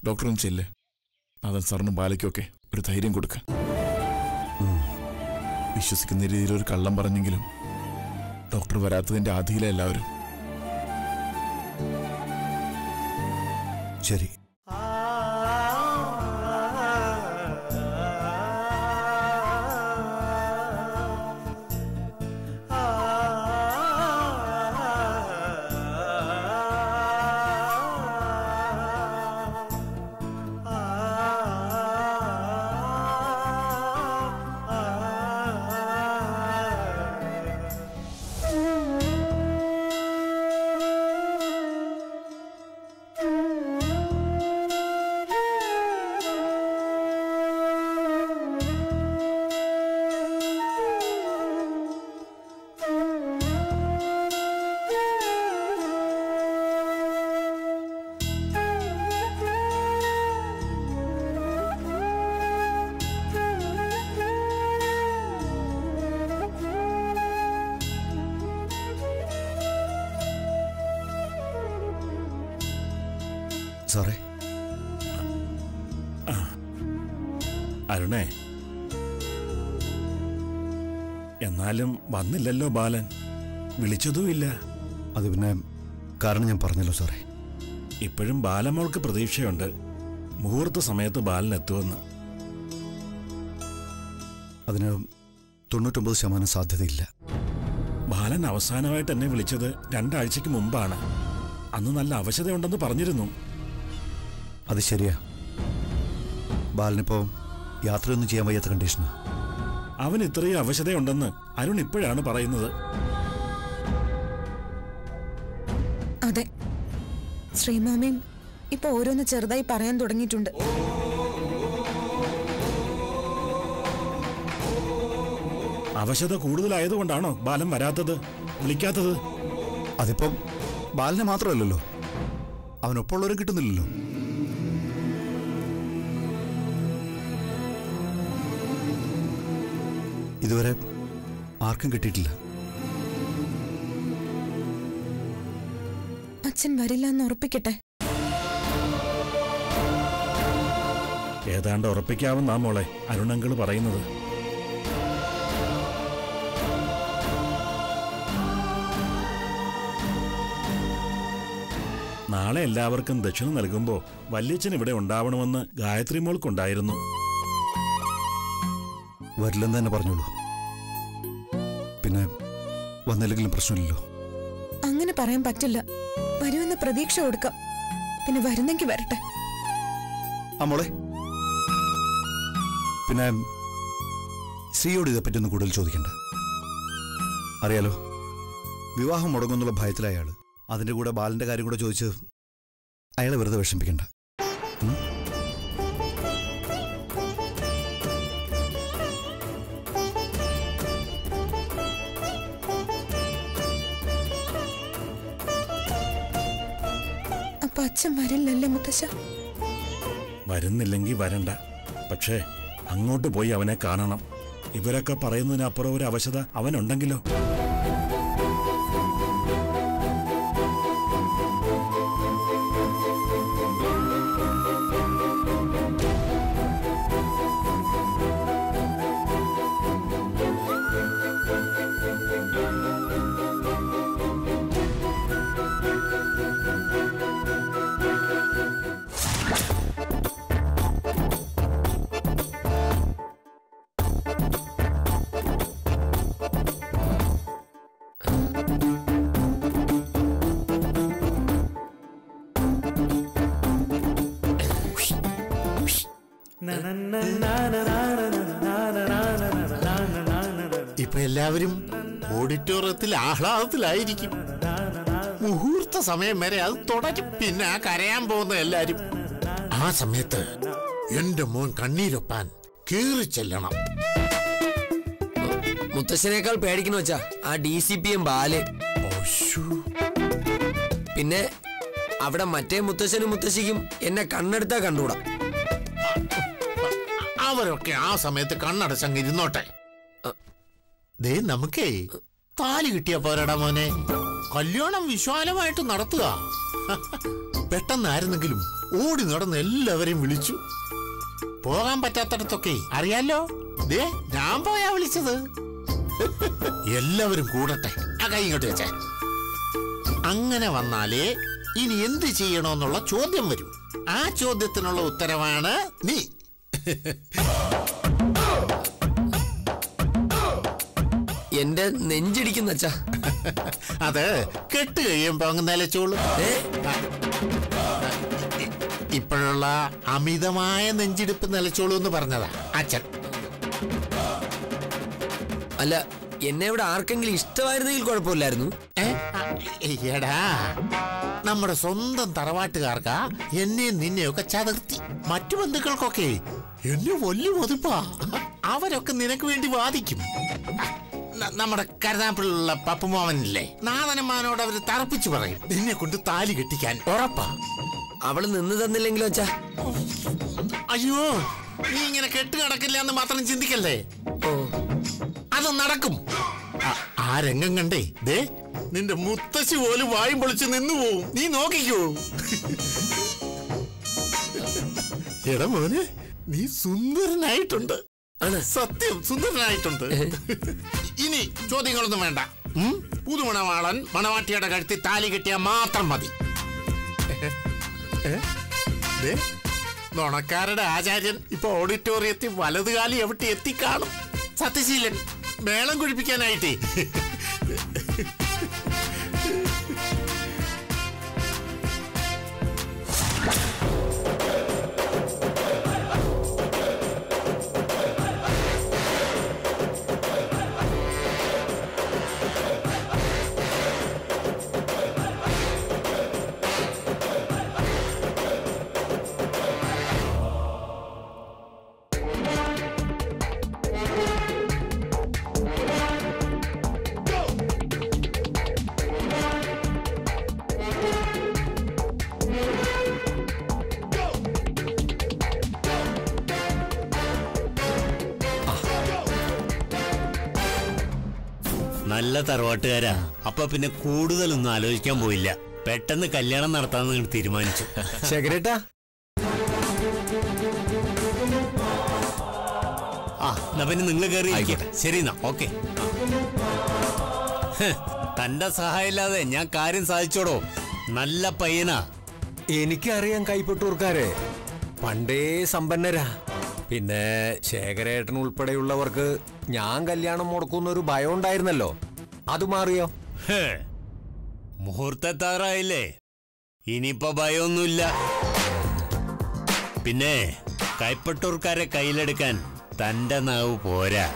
ഡോക്ടറും ചെല്ല് നാഥൻ സാറിനും ബാലയ്ക്കൊക്കെ ഒരു ധൈര്യം കൊടുക്ക വിശ്വസിക്കുന്ന രീതിയിൽ ഒരു കള്ളം പറഞ്ഞെങ്കിലും ഡോക്ടർ വരാത്തതിന്റെ ആധിയില എല്ലാവരും ശരി സാറേ അരുണേ എന്നാലും വന്നില്ലല്ലോ ബാലൻ വിളിച്ചതുമില്ല അത് പിന്നെ കാരണം ഞാൻ പറഞ്ഞല്ലോ സാറേ ഇപ്പോഴും ബാലമോൾക്ക് പ്രതീക്ഷയുണ്ട് മുഹൂർത്ത സമയത്ത് ബാലൻ എത്തുമെന്ന് അതിന് തൊണ്ണൂറ്റൊമ്പത് ശതമാനം സാധ്യതയില്ല ബാലൻ അവസാനമായിട്ട് എന്നെ വിളിച്ചത് രണ്ടാഴ്ചക്ക് മുമ്പാണ് അന്ന് നല്ല അവശതയുണ്ടെന്ന് പറഞ്ഞിരുന്നു അത് ശരിയാ ബാലനിപ്പോ യാത്രയൊന്നും ചെയ്യാൻ വയ്യാത്ത കണ്ടീഷനാ അവൻ ഇത്രയും അവശതയുണ്ടെന്ന് അരുൺ ഇപ്പോഴാണ് പറയുന്നത് അതെ ശ്രീമാമിയും ഇപ്പൊ ഓരോന്ന് ചെറുതായി പറയാൻ തുടങ്ങിയിട്ടുണ്ട് അവശത കൂടുതലായതുകൊണ്ടാണോ ബാലൻ വരാത്തത് വിളിക്കാത്തത് അതിപ്പം ബാലനെ മാത്രമല്ലല്ലോ അവനൊപ്പമുള്ളവരെ കിട്ടുന്നില്ലല്ലോ ഇതുവരെ ആർക്കും കിട്ടിയിട്ടില്ല അച്ഛൻ വരില്ല എന്ന് ഉറപ്പിക്കട്ടെ ഏതാണ്ട് ഉറപ്പിക്കാവുന്ന മോളെ അരുണങ്കിൾ പറയുന്നത് നാളെ എല്ലാവർക്കും ദക്ഷിണ നൽകുമ്പോൾ വല്യച്ഛൻ ഇവിടെ ഉണ്ടാവണമെന്ന് ഗായത്രി മോൾക്കുണ്ടായിരുന്നു വരില്ലെന്ന് തന്നെ പറഞ്ഞോളൂ പിന്നെ വന്നില്ലെങ്കിലും പ്രശ്നമില്ലല്ലോ അങ്ങനെ പറയാൻ പറ്റില്ല വരുമെന്ന് പ്രതീക്ഷ കൊടുക്കാം പിന്നെ വരുന്നെങ്കിൽ വരട്ടെ ആ മോളെ പിന്നെ ശ്രീയോട് ഇതേപ്പറ്റി ഒന്ന് കൂടുതൽ ചോദിക്കണ്ട അറിയാലോ വിവാഹം മുടങ്ങുന്നുള്ള ഭയത്തില അയാള് അതിന്റെ കൂടെ ബാലന്റെ കാര്യം കൂടെ ചോദിച്ച് അയാളെ വെറുതെ വിഷമിപ്പിക്കണ്ട ഉം? അപ്പൊ അച്ഛൻ വരില്ലല്ലേ മുത്തശ്ശ വരുന്നില്ലെങ്കിൽ വരണ്ട പക്ഷേ അങ്ങോട്ട് പോയി അവനെ കാണണം ഇവരൊക്കെ പറയുന്നതിനപ്പുറം ഒരു അവശത അവനുണ്ടെങ്കിലോ ഇപ്പൊ എല്ലാവരും ഓഡിറ്റോറിയത്തിൽ ആഹ്ലാദത്തിലായിരിക്കും മുഹൂർത്ത സമയം വരെ അത് തുടരും പിന്നെ ആ കരയാൻ പോകുന്ന എല്ലാരും ആ സമയത്ത് എന്റെ മോൻ കണ്ണീരൊപ്പാൻ കീറി ചെല്ലണം മുത്തശ്ശനേക്കാൾ പേടിക്കുന്നു വെച്ചാ ആ ഡി സി പി എം ബാല് പിന്നെ അവിടെ മറ്റേ മുത്തശ്ശനും മുത്തശ്ശിക്കും എന്നെ കണ്ണെടുത്താ കണ്ടുകൂടാ അവരൊക്കെ ആ സമയത്ത് കണ്ണടച്ചങ്ങ് ഇരുന്നോട്ടെ ദേ നമുക്കേ താലി കിട്ടിയ പോരാടാ മോനെ കല്യാണം വിശാലമായിട്ട് നടത്തുക പെട്ടെന്നായിരുന്നെങ്കിലും ഓടി നടന്ന് എല്ലാവരെയും വിളിച്ചു പോകാൻ പറ്റാത്തടത്തൊക്കെ അറിയാലോ ദേ ഞാൻ പോയാ വിളിച്ചത് എല്ലാവരും കൂടട്ടെ ആ കൈ ഇങ്ങോട്ട് വെച്ചേ അങ്ങനെ വന്നാലേ ഇനി എന്ത് ചെയ്യണമെന്നുള്ള ചോദ്യം വരും ആ ചോദ്യത്തിനുള്ള ഉത്തരവാണ് നീ എന്റെ നെഞ്ചിടിക്കുന്ന അച്ഛാ അത് കെട്ട് കഴിയുമ്പോ അങ്ങ് നിലച്ചോളൂ ഏ ഇ- ഇപ്പോഴുള്ള അമിതമായ നെഞ്ചിടിപ്പ് നിലച്ചോളൂ എന്ന് പറഞ്ഞതാ അച്ഛൻ അല്ല എന്നെ ഇവിടെ ആർക്കെങ്കിലും ഇഷ്ടമായിരുന്നെങ്കിൽ കുഴപ്പമില്ലായിരുന്നു ഏ? ആ, എടാ നമ്മുടെ സ്വന്തം തറവാട്ടുകാർക്കാ എന്നെ നിന്നെയൊക്കെ ചതിർത്തി മറ്റു ബന്ധുക്കൾക്കൊക്കെ എന്നെ വലിയ മതിപ്പാ അവരൊക്കെ നിനക്ക് വേണ്ടി വാദിക്കും ന- നമ്മുടെ കരുതാപ്പിള്ള പപ്പുമാവനില്ലേ നാദനമാനോട് അവര് തറപ്പിച്ചു പറയും നിന്നെ കൊണ്ട് താലി കെട്ടിക്കാൻ ഉറപ്പാ അവള് നിന്ന് തന്നില്ലെങ്കിലോ അച്ഛാ അയ്യോ നീ ഇങ്ങനെ കെട്ട് കിടക്കില്ല എന്ന് മാത്രം ചിന്തിക്കല്ലേ ഓ അത് നടക്കും ആ- ആ രംഗം കണ്ടേ ദേ നിന്റെ മുത്തശ്ശി പോലും വായും പൊളിച്ച് നിന്നു പോവും നീ നോക്കിക്കോ എടാ മോനെ നീ സുന്ദരനായിട്ടുണ്ട് ആണ്. സത്യം സുന്ദരനായിട്ടുണ്ട് ഇനി ചോദ്യങ്ങളൊന്നും വേണ്ട ഉം? പുതുമണവാളൻ മണവാട്ടിയുടെ കഴുത്തി താലി കെട്ടിയാൽ മാത്രം മതി ഏ? ദേ, നുണക്കാരുടെ ആചാര്യൻ ഇപ്പൊ ഓഡിറ്റോറിയത്തിൽ വലതുകാലി എവിടെ എത്തിക്കാണും സത്യശീലൻ മേളം കുഴിപ്പിക്കാനായിട്ടേ നല്ല തറവാട്ടുകാരാ അപ്പൊ പിന്നെ കൂടുതലൊന്നും ആലോചിക്കാൻ പോയില്ല പെട്ടെന്ന് കല്യാണം നടത്താന്ന് നിങ്ങൾ തീരുമാനിച്ചു ശേഖരേട്ടാ ആ എന്നാ പിന്നെ നിങ്ങൾ കയറി ശരി എന്നാ ഓക്കെ തന്റെ സഹായം ഇല്ലാതെ ഞാൻ കാര്യം സാധിച്ചോടോ നല്ല പയ്യനാ എനിക്കറിയാം കൈപ്പെട്ടൂർക്കാരെ പണ്ടേ സമ്പന്നരാ പിന്നെ ശേഖരേട്ടൻ ഉൾപ്പെടെയുള്ളവർക്ക് ഞാൻ കല്യാണം മുടക്കുന്ന ഒരു ഭയം ഉണ്ടായിരുന്നല്ലോ അത് മാറിയോ ഹേ, മുഹൂർത്തത്താറായില്ലേ ഇനിയിപ്പോ ഭയമൊന്നുമില്ല പിന്നെ കൈപ്പട്ടൂർക്കാരെ കയ്യിലെടുക്കാൻ തന്റെ നാവ് പോരാ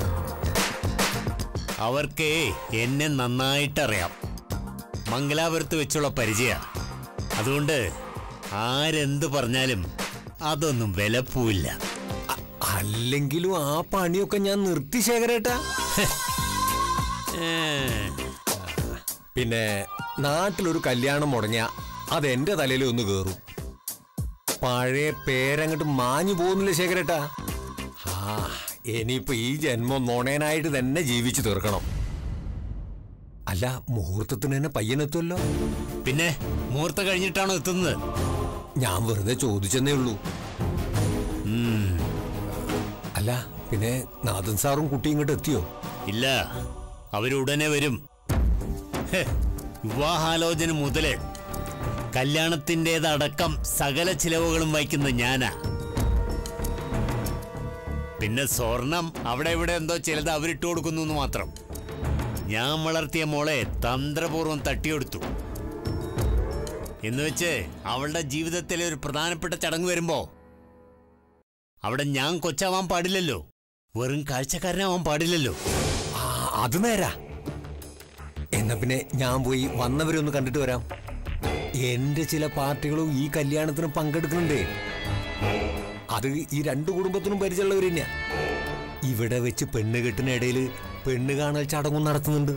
അവർക്ക് എന്നെ നന്നായിട്ടറിയാം മംഗലാപുരത്ത് വെച്ചുള്ള പരിചയ അതുകൊണ്ട് ആരെന്ത് പറഞ്ഞാലും അതൊന്നും വിലപ്പൂവില്ല അല്ലെങ്കിലും ആ പണിയൊക്കെ ഞാൻ നിർത്തി ശേഖരേട്ടാ ഏ, പിന്നെ നാട്ടിലൊരു കല്യാണം മുടങ്ങിയ അതെന്റെ തലയിൽ ഒന്ന് കേറും പഴയ പേരങ്ങോട്ട് മാഞ്ഞു പോകുന്നില്ല ശേഖരേട്ടാ ആ ഇനിയിപ്പോ ഈ ജന്മം നോണേനായിട്ട് തന്നെ ജീവിച്ചു തീർക്കണം അല്ല മുഹൂർത്തത്തിന് തന്നെ പയ്യനെത്തുമല്ലോ പിന്നെ മുഹൂർത്തം കഴിഞ്ഞിട്ടാണോ എത്തുന്നത് ഞാൻ വെറുതെ ചോദിച്ചെന്നേ ഉള്ളൂ ഉം, അല്ല പിന്നെ നാഥൻ സാറും കുട്ടിയും ഇങ്ങോട്ട് എത്തിയോ ഇല്ല അവരുടനെ വരും ഹെ, വിവാഹാലോചന മുതല് കല്യാണത്തിൻ്റെതടക്കം സകല ചിലവുകളും വഹിക്കുന്ന ഞാനാ പിന്നെ സ്വർണം അവിടെ ഇവിടെ എന്തോ ചിലത് അവരിട്ട് കൊടുക്കുന്നു എന്ന് മാത്രം ഞാൻ വളർത്തിയ മോളെ തന്ത്രപൂർവ്വം തട്ടിയെടുത്തു എന്ന് വെച്ച് അവളുടെ ജീവിതത്തിലെ ഒരു പ്രധാനപ്പെട്ട ചടങ്ങ് വരുമ്പോ അവിടെ ഞാൻ കൊച്ചാവാൻ പാടില്ലല്ലോ വെറും കാഴ്ചക്കാരനാവാൻ പാടില്ലല്ലോ ആ അത് നേരാ എന്നാ പിന്നെ ഞാൻ പോയി വന്നവരെ ഒന്ന് കണ്ടിട്ട് വരാം എന്റെ ചില പാർട്ടികളും ഈ കല്യാണത്തിന് പങ്കെടുക്കുന്നുണ്ട് അത് ഈ രണ്ടു കുടുംബത്തിനും പരിചയമുള്ളവർ തന്നെയാ ഇവിടെ വെച്ച് പെണ്ണ് കെട്ടിനിടയിൽ പെണ്ണ് കാണൽ ചടങ്ങും നടത്തുന്നുണ്ട്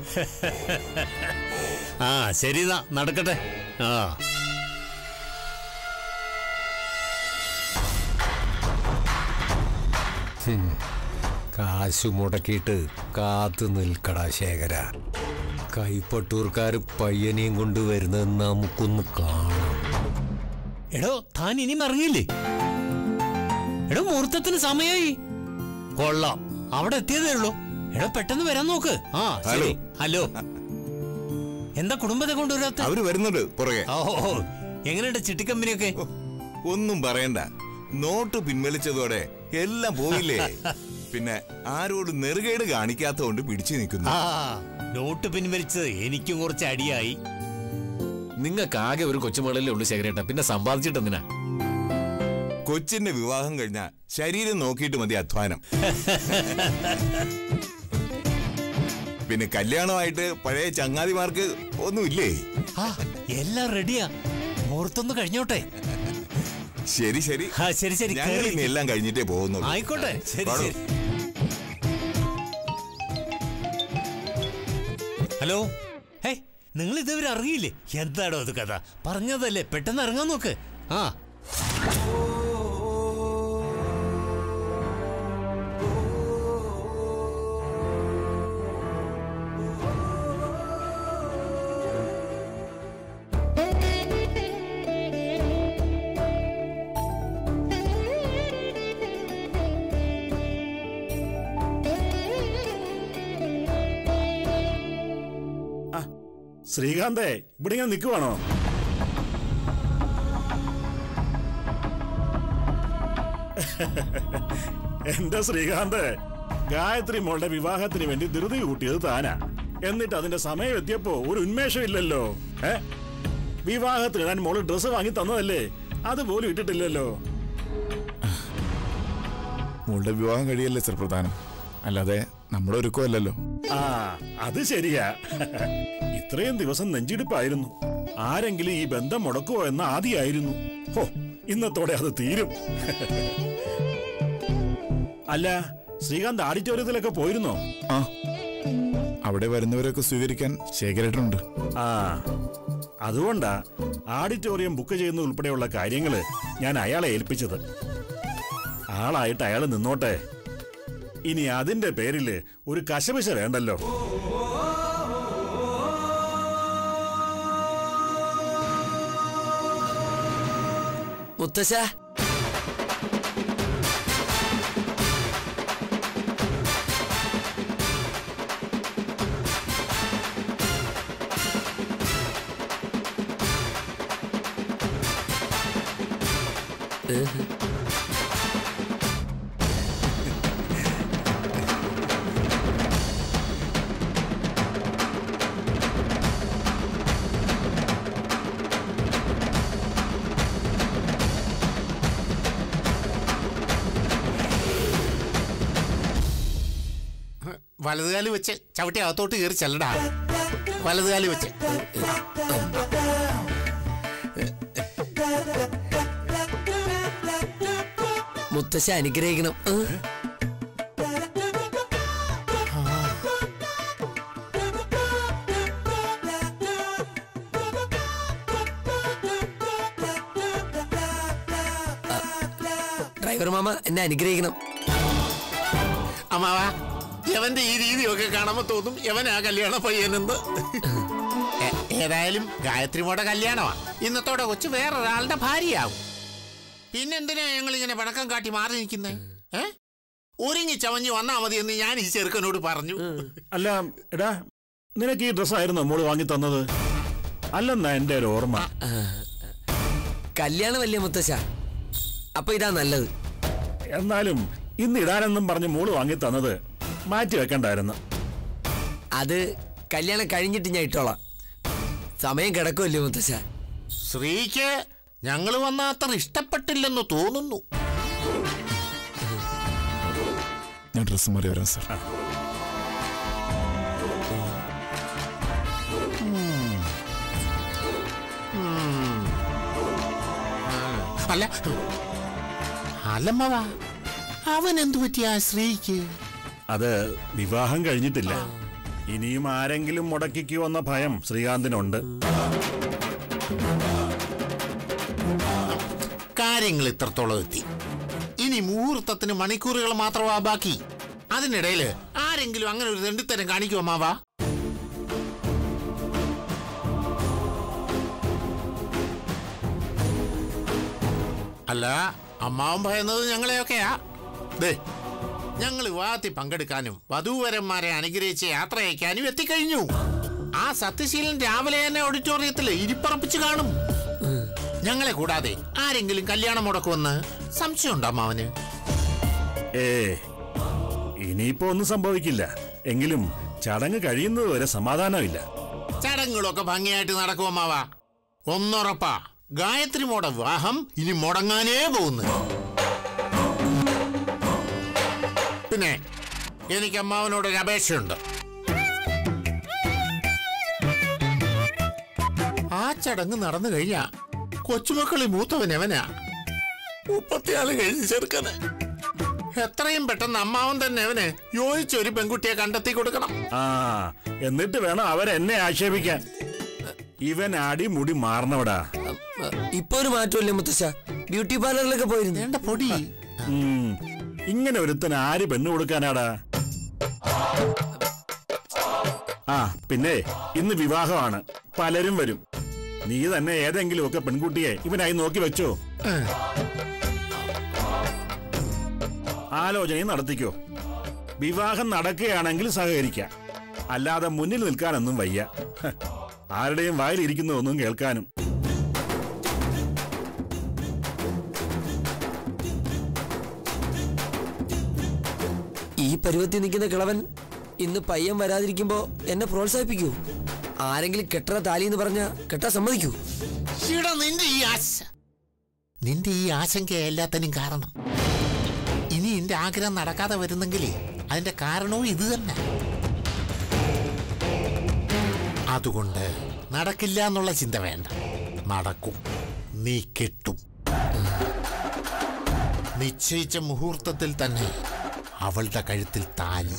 ആ ശരി എന്നാ നടക്കട്ടെ ആ കാശ് മുടക്കിയിട്ട് കാത്തു നിൽക്കടാ ശേഖര കൈപ്പട്ടൂർക്കാർ പയ്യനെയും കൊണ്ട് വരുന്നത് നമുക്കൊന്ന് കാണാം എടോ താൻ ഇനിയും ഇറങ്ങിയില്ലേ എടോ മുഹൂർത്തത്തിന് സമയമായി കൊള്ളാം അവിടെ എത്തിയതേ ഉള്ളൂ എടോ പെട്ടെന്ന് വരാൻ നോക്ക് ആ ശരി ഹലോ എന്താ കുടുംബത്തെ കൊണ്ടുവരാത്ത അവര് വരുന്നുണ്ട് പുറകെ ഓഹോ എങ്ങനെയുണ്ട് ചിട്ടിക്കമ്പനിയൊക്കെ ഒന്നും പറയണ്ട നോട്ട് പിൻവലിച്ചതോടെ എല്ലാം പോയില്ലേ പിന്നെ ആരോട് നെറുകേട് കാണിക്കാത്തതുകൊണ്ട് പിടിച്ചു നിൽക്കുന്നു ആ നോട്ട് പിൻവലിച്ചത് എനിക്കും കുറച്ച് അടിയായി നിങ്ങൾക്ക് ആകെ ഒരു കൊച്ചുമകളല്ലേ ഉള്ളൂ ശേഖരേട്ട പിന്നെ സമ്പാദിച്ചിട്ട് എന്തിനാ കൊച്ചിന്റെ വിവാഹം കഴിഞ്ഞ ശരീരം നോക്കിയിട്ട് മതി അധ്വാനം പിന്നെ കല്യാണമായിട്ട് പഴയ ചങ്ങാതിമാർക്ക് ഒന്നുമില്ലേ ആ എല്ലാം റെഡിയാ മുഹൂർത്തൊന്ന് കഴിഞ്ഞോട്ടെ ശരി ശരി ആ ശരി ശരി ഞങ്ങൾ കേറി. ഇനി എല്ലാം കഴിഞ്ഞിട്ടേ പോകുന്നുള്ളൂ ആയിക്കോട്ടെ ശരി പാടോ. ശരി ഹലോ ഹേ നിങ്ങൾ ഇതുവരെ അറിയില്ലേ എന്താടോ അത് കഥ പറഞ്ഞതല്ലേ പെട്ടെന്ന് ഇറങ്ങാൻ നോക്ക് ആ ശ്രീകാന്തേ ഇവിടെ ഇങ്ങനെ നിൽക്കുവാണോ എന്റെ ശ്രീകാന്ത് ഗായത്രി മോളുടെ വിവാഹത്തിന് വേണ്ടി ധൃതി കൂട്ടിയത് താനാ എന്നിട്ട് അതിന്റെ സമയം എത്തിയപ്പോ ഒരു ഉന്മേഷം ഇല്ലല്ലോ ഏ വിവാഹത്തിനിടാൻ മോള് ഡ്രസ്സ് വാങ്ങി തന്നതല്ലേ അതുപോലും ഇട്ടിട്ടില്ലല്ലോ മോളുടെ വിവാഹം കഴിയല്ലേ സർ പ്രധാനം അല്ലാതെ നമ്മുടെ ഒരുക്കമല്ലല്ലോ ആ അത് ശരിയാ ഇത്രയും ദിവസം നെഞ്ചിടിപ്പായിരുന്നു ആരെങ്കിലും ഈ ബന്ധം മുടക്കുമോ എന്ന ആദ്യമായിരുന്നു ഹോ ഇന്നത്തോടെ അത് തീരും അല്ല ശ്രീകാന്ത് ആഡിറ്റോറിയത്തിലൊക്കെ പോയിരുന്നോ ആ അവിടെ വരുന്നവരൊക്കെ സ്വീകരിക്കാൻ ശേഖരേട്ടനുണ്ട് ആ അതുകൊണ്ടാ ആഡിറ്റോറിയം ബുക്ക് ചെയ്യുന്ന ഉൾപ്പെടെയുള്ള കാര്യങ്ങള് ഞാൻ അയാളെ ഏൽപ്പിച്ചത് ആളായിട്ട് അയാൾ നിന്നോട്ടെ ഇനി അതിന്റെ പേരില് ഒരു കശപിശ വേണ്ടല്ലോ മുത്തശ്ശ വലതുകാലി വെച്ച് ചവിട്ടി അകത്തോട്ട് കയറി ചെല്ലടാ വലതുകാലി വെച്ച് മുത്തശ്ശ അനുഗ്രഹിക്കണം ഏ? ആ, ഡ്രൈവർ മാമ എന്നെ അനുഗ്രഹിക്കണം അമ്മാവാ യവന്റെ ഈ രീതിയൊക്കെ കാണുമ്പോ തോന്നും യവൻ ആ കല്യാണ പയ്യനെന്ന് എ- ഏതായാലും ഗായത്രി മോടെ കല്യാണമാ ഇന്നത്തോടെ കൊച്ചു വേറൊരാളുടെ ഭാര്യയാവും പിന്നെന്തിനാ ഞങ്ങൾ ഇങ്ങനെ പണക്കം കാട്ടി മാറി നിൽക്കുന്നേ ഏ ഒരുങ്ങി ചവഞ്ഞു വന്നാ മതി എന്ന് ഞാൻ ഈ ചെറുക്കനോട് പറഞ്ഞു അല്ല എടാ നിനക്ക് ഈ ഡ്രസ്സായിരുന്നോ മോള് വാങ്ങി തന്നത് അല്ലെന്നാ എന്റെ ഒരു ഓർമ്മ കല്യാണമല്ലേ മുത്തശ്ശ അപ്പൊ ഇതാ നല്ലത് എന്നാലും ഇന്ന് ഇടാനെന്നും പറഞ്ഞ് മോള് വാങ്ങി തന്നത് മാറ്റി വെക്കണ്ടായിരുന്നു അത് കല്യാണം കഴിഞ്ഞിട്ട് ഞാൻ ഇട്ടോളാം സമയം കിടക്കുമല്ലേ മുത്തശ്ശ ശ്രീക്ക് ഞങ്ങൾ വന്ന അത്ര ഇഷ്ടപ്പെട്ടില്ലെന്ന് തോന്നുന്നു ഞാൻ ഡ്രസ്സ് മാറി വരാം സർ അല്ല അല്ലമ്മവാ അവൻ എന്തു പറ്റിയ ശ്രീക്ക് അത് വിവാഹം കഴിഞ്ഞിട്ടില്ല ഇനിയും ആരെങ്കിലും മുടക്കിക്കുമെന്ന ഭയം ശ്രീകാന്തിനുണ്ട് കാര്യങ്ങൾ ഇത്രത്തോളം എത്തി ഇനി മുഹൂർത്തത്തിന് മണിക്കൂറുകൾ മാത്രമാ ബാക്കി അതിനിടയില് ആരെങ്കിലും അങ്ങനെ ഒരു രണ്ടിത്തരം കാണിക്കുമോ മാവാ അല്ല അമ്മാവൻ ഭയന്നത് ഞങ്ങളെയൊക്കെയാ ദേ ഞങ്ങൾ വിവാഹത്തിൽ പങ്കെടുക്കാനും വധൂവരന്മാരെ അനുഗ്രഹിച്ച് യാത്ര അയക്കാനും എത്തിക്കഴിഞ്ഞു ആ സത്യശീലൻ രാവിലെ തന്നെ ഓഡിറ്റോറിയത്തിൽ ഇരിപ്പറപ്പിച്ച് കാണും ഞങ്ങളെ കൂടാതെ ആരെങ്കിലും കല്യാണം മുടക്കുമെന്ന് സംശയമുണ്ടോ അമ്മാവന് ഏ ഇനിയിപ്പോ ഒന്നും സംഭവിക്കില്ല എങ്കിലും ചടങ്ങ് കഴിയുന്നത് വരെ സമാധാനമില്ല ചടങ്ങുകളൊക്കെ ഭംഗിയായിട്ട് നടക്കും അമ്മാവ ഒന്നുറപ്പാ ഗായത്രി മോടെ വിവാഹം ഇനി മുടങ്ങാനേ പോകുന്നു പിന്നെ എനിക്ക് അമ്മാവനോട് ഒരു അപേക്ഷയുണ്ട് ആ ചടങ്ങ് നടന്നു കഴിഞ്ഞാ കൊച്ചുമക്കളി മൂത്തവൻ എവനാ മുപ്പത്തിയാള് കഴിഞ്ഞ് ചെറുക്കന് എത്രയും പെട്ടെന്ന് അമ്മാവൻ തന്നെ അവന് യോജിച്ച ഒരു പെൺകുട്ടിയെ കണ്ടെത്തി കൊടുക്കണം ആ എന്നിട്ട് വേണം അവരെന്നെ ആക്ഷേപിക്കാൻ ഇവൻ അടിമുടി മാറണവടാ ഇപ്പൊ ഒരു മാറ്റമില്ലേ മുത്തശ്ശ ബ്യൂട്ടി പാർലറിലൊക്കെ പോയിരുന്നു വേണ്ട പൊടി ഉം. ഇങ്ങനെ ഒരുത്തൻ ആര് പെണ്ണു കൊടുക്കാനാടാ ആ പിന്നെ ഇന്ന് വിവാഹമാണ് പലരും വരും നീ തന്നെ ഏതെങ്കിലും ഒക്കെ പെൺകുട്ടിയെ ഇവനായി നോക്കി വെച്ചോ ആലോചനയും നടത്തിക്കോ വിവാഹം നടക്കുകയാണെങ്കിൽ സഹകരിക്കാം അല്ലാതെ മുന്നിൽ നിൽക്കാനൊന്നും വയ്യ ഹ, ആരുടെയും വായിലിരിക്കുന്നതൊന്നും കേൾക്കാനും ഈ പരുവത്തിൽ നിൽക്കുന്ന കിളവൻ ഇന്ന് പയ്യൻ വരാതിരിക്കുമ്പോ എന്നെ പ്രോത്സാഹിപ്പിക്കൂ ആരെങ്കിലും കെട്ടറ താലി എന്ന് പറഞ്ഞ കെട്ടാ സമ്മതിക്കൂ ഈടാ നിന്റെ ഈ ആശ നിന്റെ ഈ ആശങ്ക എല്ലാത്തിനും കാരണം ഇനി എന്റെ ആഗ്രഹം നടക്കാതെ വരുന്നെങ്കിലേ അതിന്റെ കാരണവും ഇത് തന്നെ അതുകൊണ്ട് നടക്കില്ല എന്നുള്ള ചിന്ത വേണ്ട നടക്കും നീ കെട്ടും നിശ്ചയിച്ച മുഹൂർത്തത്തിൽ തന്നെ അവളുടെ കഴുത്തിൽ താലി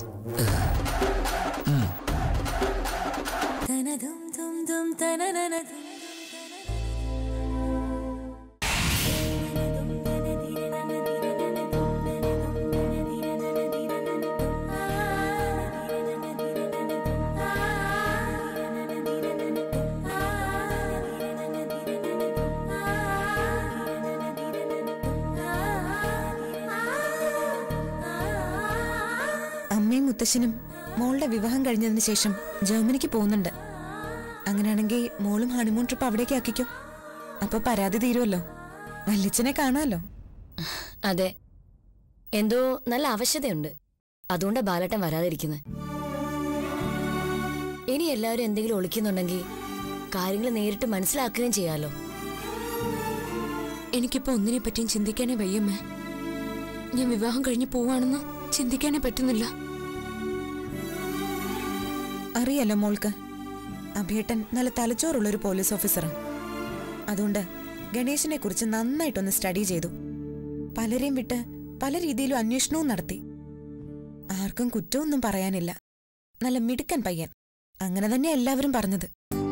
അമ്മയും മുത്തശ്ശനും മോളുടെ വിവാഹം കഴിഞ്ഞതിന് ശേഷം ജർമ്മനിക്ക് പോകുന്നുണ്ട് അങ്ങനെയാണെങ്കിൽ മോളും ഹണിമൂൺ ട്രിപ്പ് അവിടേക്ക് ആക്കിക്കോ അപ്പൊ പരാതി തീരുമല്ലോ വല്യച്ഛനെ കാണാമല്ലോ അതെ എന്തോ നല്ല ആവശ്യതയുണ്ട് അതുകൊണ്ടാ ബാലട്ടൻ വരാതിരിക്കുന്നത് ഇനി എല്ലാവരും എന്തെങ്കിലും ഒളിക്കുന്നുണ്ടെങ്കിൽ കാര്യങ്ങൾ നേരിട്ട് മനസ്സിലാക്കുകയും ചെയ്യാലോ എനിക്കിപ്പോ ഒന്നിനെ പറ്റിയും ചിന്തിക്കാനേ വയ്യമ്മേ ഞാൻ വിവാഹം കഴിഞ്ഞ് പോവാണെന്ന് ചിന്തിക്കാനേ പറ്റുന്നില്ല അറിയാലോ മോൾക്ക് അഭിയേട്ടൻ നല്ല തലച്ചോറുള്ള ഒരു പോലീസ് ഓഫീസറാണ് അതുകൊണ്ട് ഗണേശനെ കുറിച്ച് നന്നായിട്ടൊന്ന് സ്റ്റഡി ചെയ്തു പലരെയും വിട്ട് പല രീതിയിലും അന്വേഷണവും നടത്തി ആർക്കും കുറ്റമൊന്നും പറയാനില്ല നല്ല മിടുക്കൻ പയ്യൻ അങ്ങനെ തന്നെ എല്ലാവരും പറഞ്ഞത്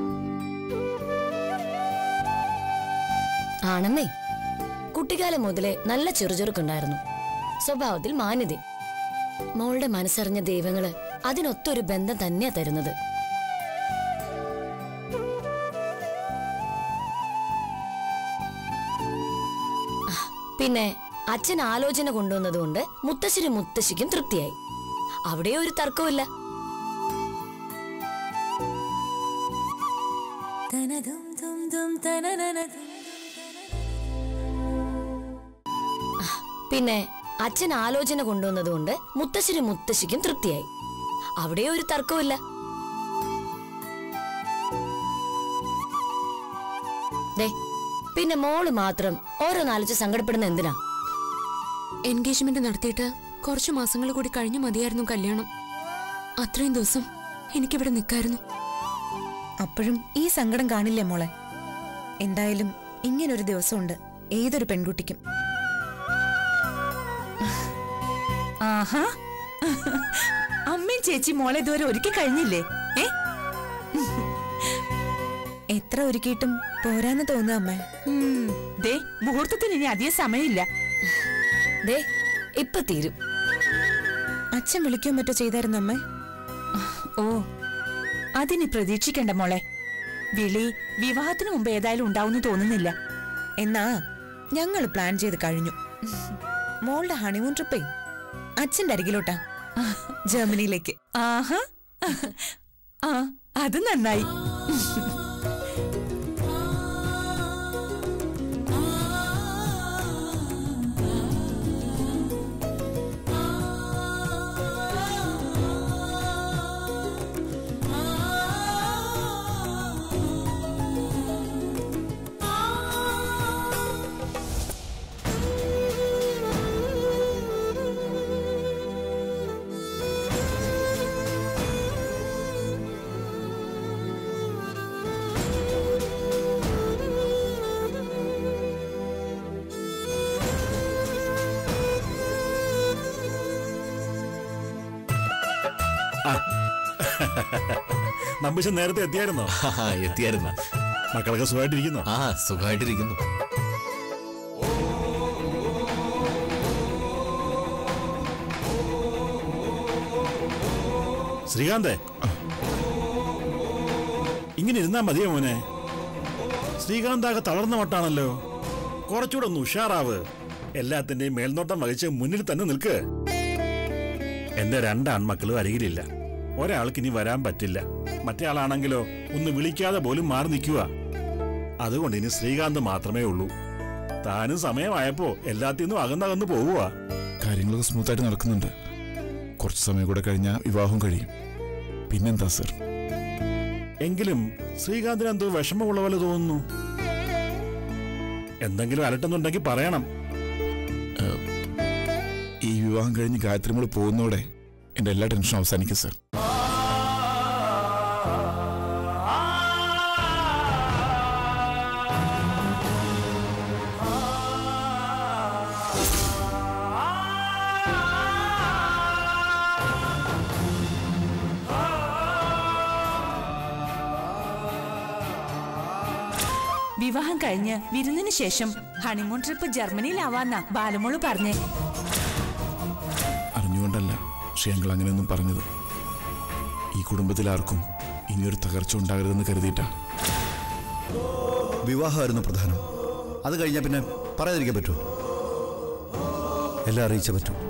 ആണെന്നേ കുട്ടിക്കാലം മുതലേ നല്ല ചെറുചെറുക്കുണ്ടായിരുന്നു സ്വഭാവത്തിൽ മാന്യത മോളുടെ മനസ്സറിഞ്ഞ ദൈവങ്ങള് അതിനൊത്തൊരു ബന്ധം തന്നെയാ തരുന്നത് ആ, പിന്നെ അച്ഛൻ ആലോചന കൊണ്ടുവന്നതുകൊണ്ട് മുത്തശ്ശിനും മുത്തശ്ശിക്കും തൃപ്തിയായി അവിടെ ഒരു തർക്കമില്ല പിന്നെ അച്ഛൻ ആലോചന കൊണ്ടുവന്നതുകൊണ്ട് മുത്തശ്ശിനും മുത്തശ്ശിക്കും തൃപ്തിയായി അവിടെ ഒരു തർക്കമില്ല ദേ പിന്നെ മോള് മാത്രം ഓരോന്നാലോചിച്ച് സങ്കടപ്പെടുന്ന എന്തിനാ എൻഗേജ്മെന്റ് നടത്തിയിട്ട് കുറച്ചു മാസങ്ങൾ കൂടി കഴിഞ്ഞു മതിയായിരുന്നു കല്യാണം അത്രയും ദിവസം എനിക്കിവിടെ നിൽക്കായിരുന്നു അപ്പോഴും ഈ സങ്കടം കാണില്ലേ മോളെ എന്തായാലും ഇങ്ങനൊരു ദിവസമുണ്ട് ഏതൊരു പെൺകുട്ടിക്കും ആഹാ അമ്മയും ചേച്ചി മോളെ ഇതുവരെ ഒരുക്കി കഴിഞ്ഞില്ലേ ഏ എത്ര ഒരുക്കിയിട്ടും പോരാന്ന് തോന്നുക അമ്മേ ഉം, ദേ മുഹൂർത്തത്തിന് ഇനി അധികം സമയമില്ല ദേ ഇപ്പൊ തീരും അച്ഛൻ വിളിക്കുകയോ മറ്റോ ചെയ്തായിരുന്നു അമ്മേ ഓ അതിനി പ്രതീക്ഷിക്കണ്ട മോളെ വിളി വിവാഹത്തിന് മുമ്പ് ഏതായാലും ഉണ്ടാവുമെന്ന് തോന്നുന്നില്ല എന്നാ ഞങ്ങൾ പ്ലാൻ ചെയ്ത് കഴിഞ്ഞു മോളുടെ ഹണിമൂൺ ട്രിപ്പേ അച്ഛന്റെ അരികിലോട്ടാ ജർമ്മനിയിലേക്ക് ആഹാ ആ അത് നന്നായി നമ്പീശൻ നേരത്തെ എത്തിയായിരുന്നോ എത്തിയായിരുന്ന മക്കളൊക്കെ സുഖമായിട്ടിരിക്കുന്നോ ആ സുഖമായിട്ടിരിക്കുന്നു ശ്രീകാന്തേ ഇങ്ങനെ ഇരുന്നാ മതിയോ മോനെ ശ്രീകാന്താകെ തളർന്ന മട്ടാണല്ലോ കുറച്ചുകൂടെ ഒന്ന് ഉഷാറാവ് എല്ലാത്തിന്റെയും മേൽനോട്ടം വഹിച്ച് മുന്നിൽ തന്നെ നിൽക്ക് എന്റെ രണ്ട് ആൺമക്കളും അരികിലില്ല ഒരാൾക്ക് ഇനി വരാൻ പറ്റില്ല മറ്റേ ആളാണെങ്കിലോ ഒന്ന് വിളിക്കാതെ പോലും മാറി നിൽക്കുക അതുകൊണ്ട് ഇനി ശ്രീകാന്ത് മാത്രമേ ഉള്ളൂ താനും സമയമായപ്പോ എല്ലാത്തിന്നും അകന്നകന്ന് പോവുക കാര്യങ്ങളൊക്കെ സ്മൂത്തായിട്ട് നടക്കുന്നുണ്ട് കുറച്ച് സമയം കൂടെ കഴിഞ്ഞാൽ വിവാഹം കഴിയും പിന്നെന്താ സർ എങ്കിലും ശ്രീകാന്തിന് എന്തോ വിഷമമുള്ള പോലെ തോന്നുന്നു എന്തെങ്കിലും അലട്ടുന്നുണ്ടെങ്കിൽ പറയണം ഈ വിവാഹം കഴിഞ്ഞ് ഗായത്രി മോള് പോകുന്നതോടെ എൻ്റെ എല്ലാ ടെൻഷനും അവസാനിക്കും സർ വിവാഹം കഴിഞ്ഞ് വിരുന്നിന് ശേഷം ഹണിമൂൺ ട്രിപ്പ് ജർമ്മനിയിലാവാന്നാ ബാലമോള് പറഞ്ഞേ അറിഞ്ഞുകൊണ്ടല്ല ശ്രീയങ്കൾ അങ്ങനെയൊന്നും പറഞ്ഞത് ഈ കുടുംബത്തിൽ ആർക്കും ഇനിയൊരു തകർച്ച ഉണ്ടാകരുതെന്ന് കരുതിയിട്ടാ വിവാഹമായിരുന്നു പ്രധാനം അത് കഴിഞ്ഞാൽ പിന്നെ പറയാതിരിക്കാൻ പറ്റുമോ എല്ലാം അറിയിച്ചേ പറ്റൂ